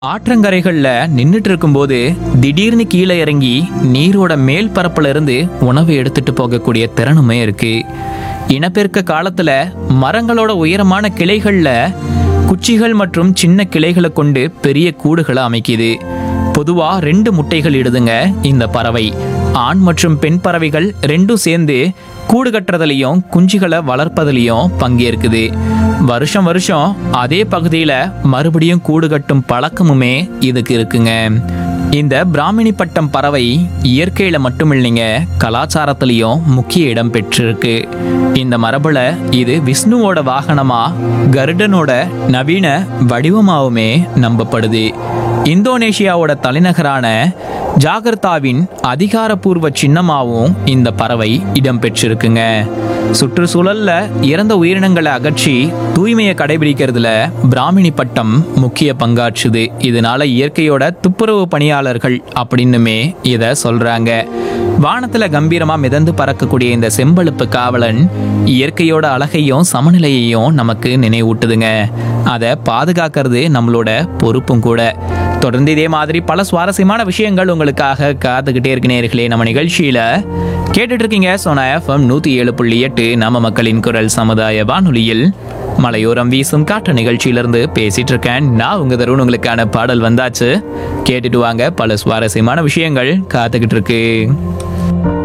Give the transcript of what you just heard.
ஆற்றங்கரைகள்ல நின்னுட்டு இருக்கும்போது திடீர்னு கீழே இறங்கி நீரோட மேல் பரப்புல இருந்து உணவு எடுத்துட்டு போகக்கூடிய திறனுமே இருக்கு இனப்பெருக்க காலத்துல மரங்களோட உயரமான கிளைகள்ல குச்சிகள் மற்றும் சின்ன கிளைகளை கொண்டு பெரிய கூடுகளை அமைக்குது பொதுவா ரெண்டு முட்டைகள் இடுதுங்க இந்த பறவை ஆண் மற்றும் பெண் பறவைகள் ரெண்டும் சேர்ந்து கூடு கட்டுறதுலையும் குஞ்சுகளை வளர்ப்பதுலையும் பங்கேற்குது வருஷம் வருஷம் அதே பகுதியில மறுபடியும் கூடு கட்டும் பழக்கமுமே இதுக்கு இருக்குங்க இந்த பிராமணி பட்டம் பறவை இயற்கையில மட்டும் இல்லைங்க கலாச்சாரத்திலையும் முக்கிய இடம் பெற்றிருக்கு இந்த மரபுல இது விஷ்ணுவோட வாகனமா கருடனோட நவீன வடிவமாவுமே நம்பப்படுது இந்தோனேஷியாவோட தலைநகரான ஜாகர்த்தாவின் அதிகாரப்பூர்வ சின்னமாவும் இந்த பறவை இடம்பெற்றிருக்குங்க சுற்றுச்சூழல்ல இறந்த உயிரினங்களை அகற்றி தூய்மையை கடைபிடிக்கிறதுல பிராமினி பட்டம் முக்கிய பங்காற்றுது இதனால இயற்கையோட துப்புரவு பணியாளர்கள் அப்படின்னுமே இத சொல்றாங்க வானத்துல கம்பீரமா மிதந்து பறக்கக்கூடிய இந்த செம்பழுப்பு காவலன் இயற்கையோட அழகையும் சமநிலையையும் நமக்கு நினைவூட்டுதுங்க அதை பாதுகாக்கிறது நம்மளோட பொறுப்பும் கூட தொடர்ந்து இதே மாதிரி பல சுவாரஸ்யமான விஷயங்கள் உங்களுக்காக காத்துக்கிட்டே இருக்கு நேர்களே நம்ம நிகழ்ச்சியில கேட்டுட்டு இருக்கீங்க சோனா எஃப்எம் நூத்தி ஏழு புள்ளி எட்டு நம்ம மக்களின் குரல் சமுதாய வானொலியில் மலையோரம் வீசும் காற்று நிகழ்ச்சியிலிருந்து பேசிட்டு இருக்கேன் நான் உங்க தருண் உங்களுக்கான பாடல் வந்தாச்சு கேட்டுட்டு வாங்க பல சுவாரஸ்யமான விஷயங்கள் காத்துக்கிட்டு இருக்கு